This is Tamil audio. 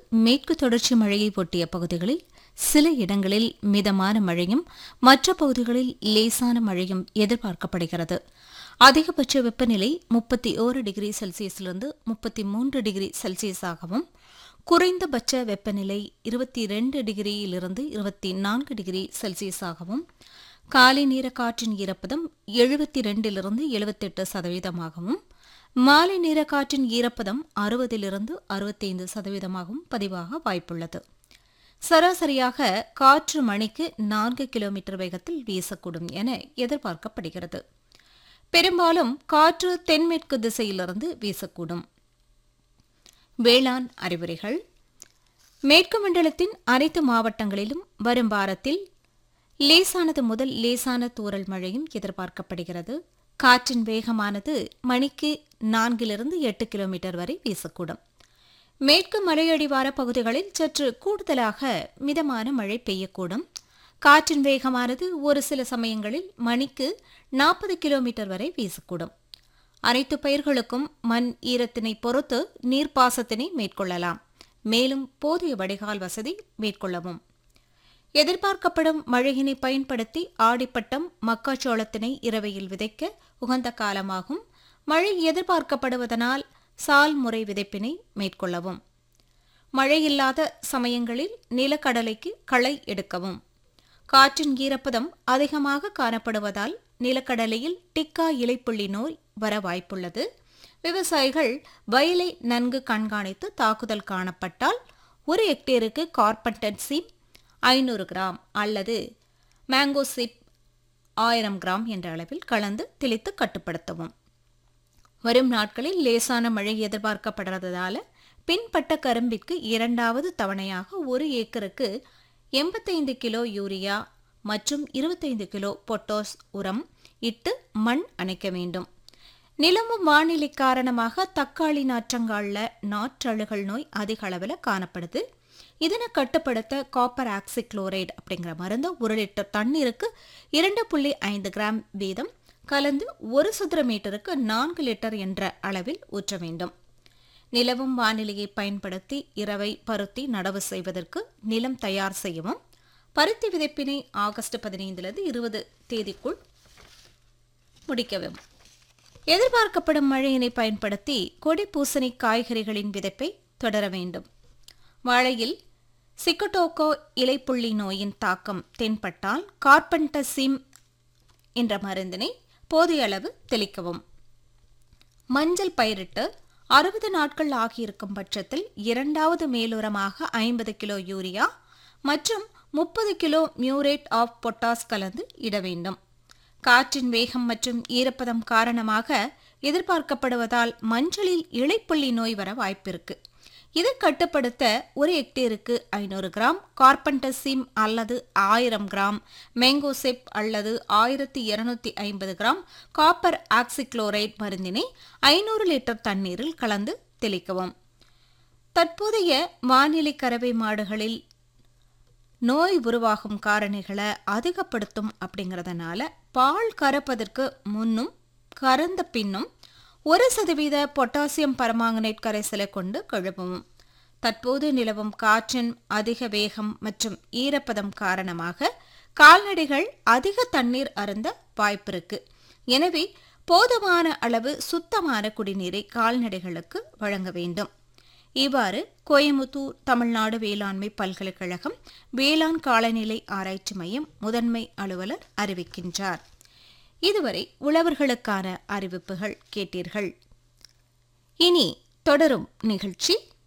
மேற்கு தொடர்ச்சி மழையை ஒட்டிய பகுதிகளில் சில இடங்களில் மிதமான மழையும் மற்ற பகுதிகளில் லேசான மழையும் எதிர்பார்க்கப்படுகிறது அதிகபட்ச வெப்பநிலை முப்பத்தி ஓரு டிகிரி செல்சியஸிலிருந்து முப்பத்தி மூன்று டிகிரி செல்சியஸாகவும் குறைந்தபட்ச வெப்பநிலை இருபத்தி ரெண்டு டிகிரியிலிருந்து இருபத்தி நான்கு டிகிரி செல்சியஸாகவும் காலை நேர காற்றின் ஈரப்பதம் எழுபத்தி ரெண்டிலிருந்து எழுபத்தெட்டு சதவீதமாகவும் மாலை நேர காற்றின் ஈரப்பதம் அறுபதிலிருந்து அறுபத்தைந்து சதவீதமாகவும் பதிவாக வாய்ப்புள்ளது சராசரியாக காற்று மணிக்கு நான்கு கிலோமீட்டர் வேகத்தில் வீசக்கூடும் என எதிர்பார்க்கப்படுகிறது பெரும்பாலும் காற்று தென்மேற்கு திசையிலிருந்து வீசக்கூடும் வேளாண் அறிவுரைகள் மேற்கு மண்டலத்தின் அனைத்து மாவட்டங்களிலும் வரும் வாரத்தில் லேசானது முதல் லேசான தூறல் மழையும் எதிர்பார்க்கப்படுகிறது காற்றின் வேகமானது மணிக்கு நான்கிலிருந்து எட்டு கிலோமீட்டர் வரை வீசக்கூடும் மேற்கு மலையடிவார பகுதிகளில் சற்று கூடுதலாக மிதமான மழை பெய்யக்கூடும் காற்றின் வேகமானது ஒரு சில சமயங்களில் மணிக்கு நாற்பது கிலோமீட்டர் வரை வீசக்கூடும் அனைத்து பயிர்களுக்கும் மண் ஈரத்தினை பொறுத்து நீர்ப்பாசத்தினை மேற்கொள்ளலாம் மேலும் போதிய வடிகால் வசதி மேற்கொள்ளவும் எதிர்பார்க்கப்படும் மழையினை பயன்படுத்தி ஆடிப்பட்டம் மக்காச்சோளத்தினை இரவையில் விதைக்க உகந்த காலமாகும் மழை எதிர்பார்க்கப்படுவதனால் சால் முறை விதைப்பினை மேற்கொள்ளவும் மழை இல்லாத சமயங்களில் நிலக்கடலைக்கு களை எடுக்கவும் காற்றின் ஈரப்பதம் அதிகமாக காணப்படுவதால் நிலக்கடலையில் டிக்கா இலைப்புள்ளி நோய் வர வாய்ப்புள்ளது விவசாயிகள் வயலை நன்கு கண்காணித்து தாக்குதல் காணப்பட்டால் ஒரு ஹெக்டேருக்கு கார்பன்டன் சீப் ஐநூறு கிராம் அல்லது மேங்கோ சிப் ஆயிரம் கிராம் என்ற அளவில் கலந்து தெளித்து கட்டுப்படுத்தவும் வரும் நாட்களில் லேசான மழை எதிர்பார்க்கப்படுறதால பின்பட்ட கரும்பிற்கு இரண்டாவது தவணையாக ஒரு ஏக்கருக்கு எண்பத்தைந்து கிலோ யூரியா மற்றும் இருபத்தைந்து கிலோ பொட்டாஸ் உரம் இட்டு மண் அணைக்க வேண்டும் நிலவும் வானிலை காரணமாக தக்காளி நாற்றங்கால்ல நாற்றழுகல் நோய் அதிக அளவில் காணப்படுது இதனை கட்டுப்படுத்த காப்பர் ஆக்சிக்ளோரைடு அப்படிங்கிற மருந்து ஒரு லிட்டர் தண்ணீருக்கு இரண்டு புள்ளி ஐந்து கிராம் வீதம் கலந்து ஒரு சதுர மீட்டருக்கு நான்கு லிட்டர் என்ற அளவில் ஊற்ற வேண்டும் நிலவும் வானிலையை பயன்படுத்தி இரவை பருத்தி நடவு செய்வதற்கு நிலம் தயார் செய்யவும் பருத்தி விதைப்பினை ஆகஸ்ட் பதினைந்திலிருந்து இருபது தேதிக்குள் முடிக்கவும் எதிர்பார்க்கப்படும் மழையினை பயன்படுத்தி கொடி பூசணி காய்கறிகளின் விதைப்பை தொடர வேண்டும் வாழையில் சிக்கட்டோக்கோ இலைப்புள்ளி நோயின் தாக்கம் தென்பட்டால் கார்பன்டசிம் என்ற மருந்தினை போதிய அளவு தெளிக்கவும் மஞ்சள் பயிரிட்டு அறுபது நாட்கள் ஆகியிருக்கும் பட்சத்தில் இரண்டாவது மேலுரமாக ஐம்பது கிலோ யூரியா மற்றும் முப்பது கிலோ மியூரேட் ஆஃப் பொட்டாஸ் கலந்து இட வேண்டும் காற்றின் வேகம் மற்றும் ஈரப்பதம் காரணமாக எதிர்பார்க்கப்படுவதால் மஞ்சளில் இலைப்புள்ளி நோய் வர வாய்ப்பிருக்கு இதை கட்டுப்படுத்த ஒரு ஹெக்டேருக்கு ஐநூறு கிராம் கார்பன்டசிம் அல்லது ஆயிரம் கிராம் மேங்கோசெப் அல்லது ஆயிரத்தி இருநூத்தி ஐம்பது கிராம் காப்பர் ஆக்சிக்ளோரைட் மருந்தினை ஐநூறு லிட்டர் தண்ணீரில் கலந்து தெளிக்கவும் தற்போதைய வானிலை கறவை மாடுகளில் நோய் உருவாகும் காரணிகளை அதிகப்படுத்தும் அப்படிங்கிறதுனால பால் கறப்பதற்கு முன்னும் கறந்த பின்னும் ஒரு சதவீத பொட்டாசியம் பரமாங்கனேட் கரைசலை கொண்டு கழுவவும் தற்போது நிலவும் காற்றின் அதிக வேகம் மற்றும் ஈரப்பதம் காரணமாக கால்நடைகள் அதிக தண்ணீர் அருந்த வாய்ப்பிருக்கு எனவே போதுமான அளவு சுத்தமான குடிநீரை கால்நடைகளுக்கு வழங்க வேண்டும் இவ்வாறு கோயமுத்தூர் தமிழ்நாடு வேளாண்மை பல்கலைக்கழகம் வேளாண் காலநிலை ஆராய்ச்சி மையம் முதன்மை அலுவலர் அறிவிக்கின்றார் இதுவரை உழவர்களுக்கான அறிவிப்புகள் கேட்டீர்கள் இனி தொடரும் நிகழ்ச்சி